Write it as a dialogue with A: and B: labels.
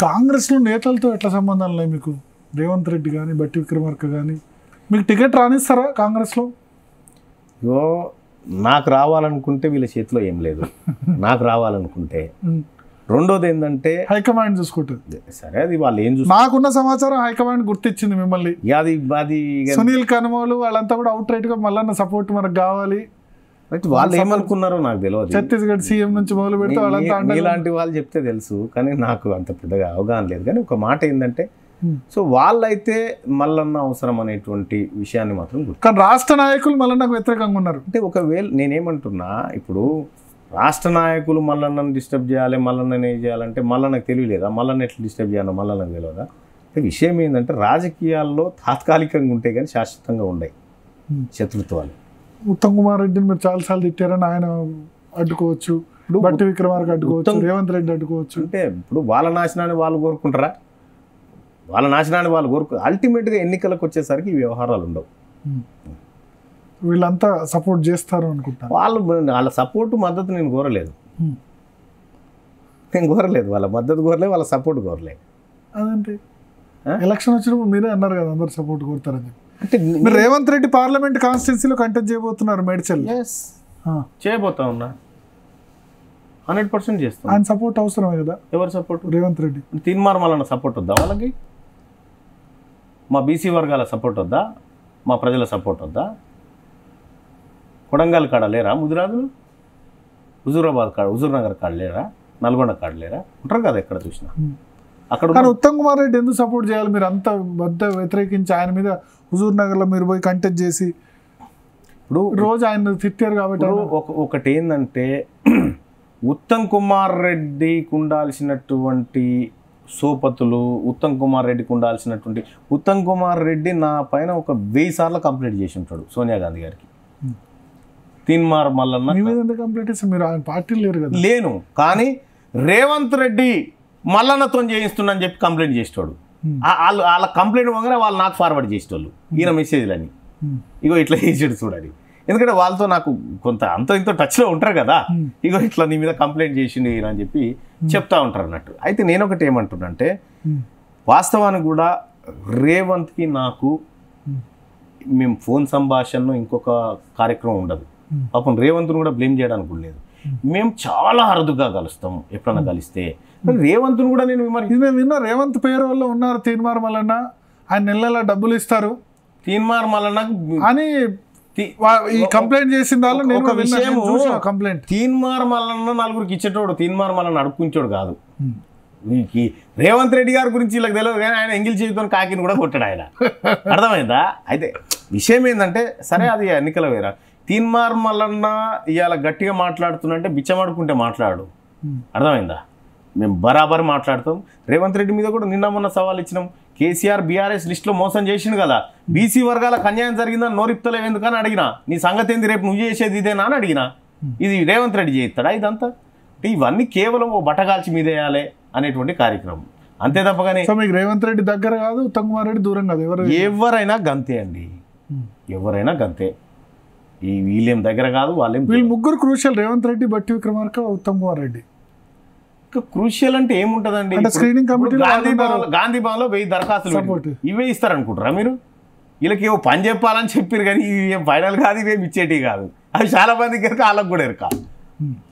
A: కాంగ్రెస్లో నేతలతో ఎట్లా సంబంధాలు ఉన్నాయి మీకు రేవంత్ రెడ్డి కానీ బట్టి విక్రమార్క కానీ మీకు టికెట్ రానిస్తారా కాంగ్రెస్లో
B: ఇగో నాకు రావాలనుకుంటే వీళ్ళ చేతిలో ఏం లేదు నాకు రావాలనుకుంటే
A: ఉమ్.
B: రెండోది ఏంటంటే
A: హైకమాండ్ చూసుకుంటుంది
B: సరే అది వాళ్ళు ఏం చూస్తారు
A: నాకున్న సమాచారం హైకమాండ్ గుర్తించింది మిమ్మల్ని
B: ఇక అది అది ఇక
A: సునీల్ కనుమోలు వాళ్ళంతా కూడా అవుట్ రైట్ గా మళ్ళీ సపోర్ట్ మనకు కావాలి
B: అయితే వాళ్ళు ఏమనుకున్నారో నాకు తెలియదు
A: ఛత్తీస్గఢ్ సీఎం నుంచి మొదలు పెడితే వాళ్ళంతా
B: మీ-
A: అండగా
B: మీలాంటి వాళ్ళు చెప్తే తెలుసు కానీ నాకు అంత పెద్దగా అవగాహన లేదు కానీ ఒక మాట ఏంటంటే
A: Hmm.
B: సో వాళ్ళైతే మల్లన్న అవసరం అనేటువంటి విషయాన్ని మాత్రం గుర్తు
A: కానీ రాష్ట్ర నాయకులు మళ్ళీ నాకు వ్యతిరేకంగా ఉన్నారు
B: అంటే ఒకవేళ నేనేమంటున్నా ఇప్పుడు రాష్ట్ర నాయకులు మల్లన్నను డిస్టర్బ్ చేయాలి మల్లన్నని ఏం చేయాలంటే మల్లన్నకు తెలియలేదా మల్లన్న ఎట్లా డిస్టర్బ్ చేయాలో మల్లన్నకు తెలియదా అంటే విషయం ఏంటంటే రాజకీయాల్లో తాత్కాలికంగా ఉంటే కానీ శాశ్వతంగా ఉండయి
A: Hmm.
B: శత్రుత్వాలు
A: ఉత్తమ్ కుమార్ రెడ్డిని మీరు చాలా సార్లు తిట్టారని ఆయన అడ్డుకోవచ్చు
B: ఇప్పుడు
A: బట్టి విక్రమార్క అడ్డుకోవచ్చు
B: ఉత్తమ్-
A: రేవంత్ రెడ్డి అడ్డుకోవచ్చు
B: అంటే ఇప్పుడు వాళ్ళ నాశనాన్ని వాళ్ళు కోరుకుంటారా వాళ్ళ నాశనాన్ని వాళ్ళు కోరుకు అల్టిమేట్గా ఎన్నికలకు వచ్చేసరికి ఈ వ్యవహారాలు ఉండవు
A: వీళ్ళంతా సపోర్ట్ చేస్తారు అనుకుంటాను
B: వాళ్ళు వాళ్ళ సపోర్ట్ మద్దతు నేను కోరలేదు
A: Hmm.
B: నేను కోరలేదు వాళ్ళ మద్దతు కోరలేదు వాళ్ళ సపోర్ట్ కోరలేదు
A: అదేంటి
B: ఆ?
A: ఎలక్షన్ వచ్చినప్పుడు మీరే అన్నారు కదా అందరు సపోర్ట్ కొడతారని చెప్పి.
B: అంటే
A: మీరు రేవంత్ రెడ్డి పార్లమెంట్ కాన్స్టిట్యున్సీలో కంటెస్ట్ చేయబోతున్నారు మేడ్చల్
B: ఎస్ చేయబోతా ఉన్నా హండ్రెడ్ పర్సెంట్ చేస్తాను
A: ఆయన సపోర్ట్ అవసరమే కదా
B: ఎవరు సపోర్ట్
A: రేవంత్ రెడ్డి
B: తీన్మార్ మళ్ళీ సపోర్ట్ వద్దా వాళ్ళకి మా బీసీ వర్గాల సపోర్ట్ వద్దా మా ప్రజల సపోర్ట్ వద్దా కొడంగల్ కాడ లేరా ముదిరాజులు హుజూరాబాద్ కాడ హుజూర్ నగర్ కాడ లేరా నల్గొండ కాడ లేరా ఉంటారు కదా ఎక్కడ చూసినా
A: Hmm.
B: అక్కడ
A: కానీ ఉత్తమ్ కుమార్ రెడ్డి ఎందుకు సపోర్ట్ చేయాలి మీరు అంత బద్ద వ్యతిరేకించి ఆయన మీద హుజూర్ నగర్ లో మీరు పోయి కంటెస్ట్ చేసి
B: ఇప్పుడు
A: రోజు ఆయన తిట్టారు కాబట్టి
B: ఇప్పుడు
A: ఆయన-
B: ఒక ఒకటి ఏంటంటే ఉత్తమ్ కుమార్ రెడ్డికి ఉండాల్సినటువంటి సోపతులు ఉత్తమ్ కుమార్ రెడ్డికి ఉండాల్సినటువంటి ఉత్తమ్ కుమార్ రెడ్డి నా పైన ఒక వెయ్యి సార్లు కంప్లైంట్ చేసి ఉంటాడు సోనియా గాంధీ గారికి
A: Hmm.
B: తీన్మార్ మల్లన్న
A: మీ మీద ఎందుకు కంప్లీట్ చేస్తారు మీరు ఆయన పార్టీ లేరు కదా
B: లేను కానీ రేవంత్ రెడ్డి మల్లన్నతో చేయిస్తున్నా అని చెప్పి కంప్లైంట్ చేసేవాడు
A: Hmm.
B: ఆ- వాళ్ళు వాళ్ళ కంప్లైంట్ పోగానే వాళ్ళు నాకు ఫార్వర్డ్ చేసేవాళ్ళు ఈయన మెసేజ్లని
A: Hmm.
B: ఇగో ఇట్లా చేసాడు చూడాలి ఎందుకంటే వాళ్ళతో నాకు కొంత అంత ఇంత టచ్లో ఉంటారు కదా
A: Hmm.
B: ఇగో ఇట్లా నీ మీద కంప్లైంట్ చేసిండు ఈయన అని చెప్పి చెప్తా ఉంటారు అన్నట్టు అయితే నేను ఒకటి ఏమంటున్నానంటే
A: Hmm.
B: వాస్తవానికి కూడా రేవంత్కి నాకు
A: Hmm.
B: మేము ఫోన్ సంభాషణలో ఇంకొక కార్యక్రమం ఉండదు
A: Hmm.
B: పాపం రేవంత్ను కూడా బ్లేమ్ చేయడానికి కూడా లేదు మేము చాలా అరుదుగా కలుస్తాం ఎప్పుడన్నా కలిస్తే కానీ రేవంత్ను కూడా నేను విమర్శ
A: ఇది నేను విన్నా రేవంత్ పేరు వల్ల ఉన్నారు తీన్మార్ మల్లన్న ఆయన నెల నెల డబ్బులు ఇస్తారు
B: తీన్మార్ మళ్ళీ నాకు
A: అని
B: తీ-
A: వా- ఈ కంప్లైంట్ చేసిన దానిలో నేను
B: ఒక
A: విన్నా, నేను
B: విషయము-
A: చూసిన కంప్లైంట్
B: తీన్మార్ మల్లన్న నలుగురికి ఇచ్చేటోడు తీన్మార్ మల్లన్న అడుక్కుంచోడు కాదు ఈ రేవంత్ రెడ్డి గారి గురించి వీళ్ళకి తెలియదు కానీ ఆయన ఎంగిల్ చేతితో కాకిని కూడా కొట్టాడు ఆయన అర్థమైందా అయితే విషయం ఏంటంటే సరే అది ఎన్నికల వేరా తీన్మార్ మల్లన్న ఇవాళ గట్టిగా మాట్లాడుతున్నంటే బిచ్చమాడుకుంటే మాట్లాడు అర్థమైందా మేము బరాబర్ మాట్లాడతాం రేవంత్ రెడ్డి మీద కూడా నిన్న మొన్న సవాల్ ఇచ్చినాం కేసీఆర్ బీఆర్ఎస్ లిస్టులో మోసం చేసిండు కదా బీసీ వర్గాలకు అన్యాయం జరిగిందని నోరిప్తలేవు ఎందుకని అడిగినా నీ సంగతి ఏంది రేపు నువ్వు చేసేది ఇదేనా అని అడిగినా ఇది రేవంత్ రెడ్డి చేస్తాడా ఇదంతా అంటే ఇవన్నీ కేవలం ఓ బట్టగాల్చి మీద వేయాలి అనేటువంటి కార్యక్రమం అంతే తప్ప కానీ
A: సో మీకు రేవంత్ రెడ్డి దగ్గర కాదు ఉత్తమ్ కుమార్ రెడ్డి దూరం కాదు ఎవరు
B: ఎవరైనా గంతే అండి ఎవరైనా గంతే ఈ వీళ్ళేం దగ్గర కాదు వాళ్ళేం
A: వీళ్ళు ముగ్గురు క్రూషియల్ రేవంత్ రెడ్డి బట్టి విక్రమార్క ఉత్తమ్ కుమార్ రెడ్డి
B: క్రూషియల్ అంటే ఏముంటదండి
A: అంటే
B: ఇప్పుడు-
A: screening
B: ఇప్పుడు
A: committee లో
B: గాంధీ
A: వాళ్ళు
B: భవన్ గాంధీ భవన్లో వెయ్యి దరఖాస్తులు
A: Support.
B: పెట్టిరు. ఇవే ఇస్తారనుకుంటారా మీరు వీళ్ళకి ఏవో పని చెప్పాలని చెప్పారు కానీ ఇవి ఏం ఫైనల్ కాదు ఇవేం ఇచ్చేటి కాదు అవి చాలా మందికి ఎరక వాళ్ళకి కూడా ఎరక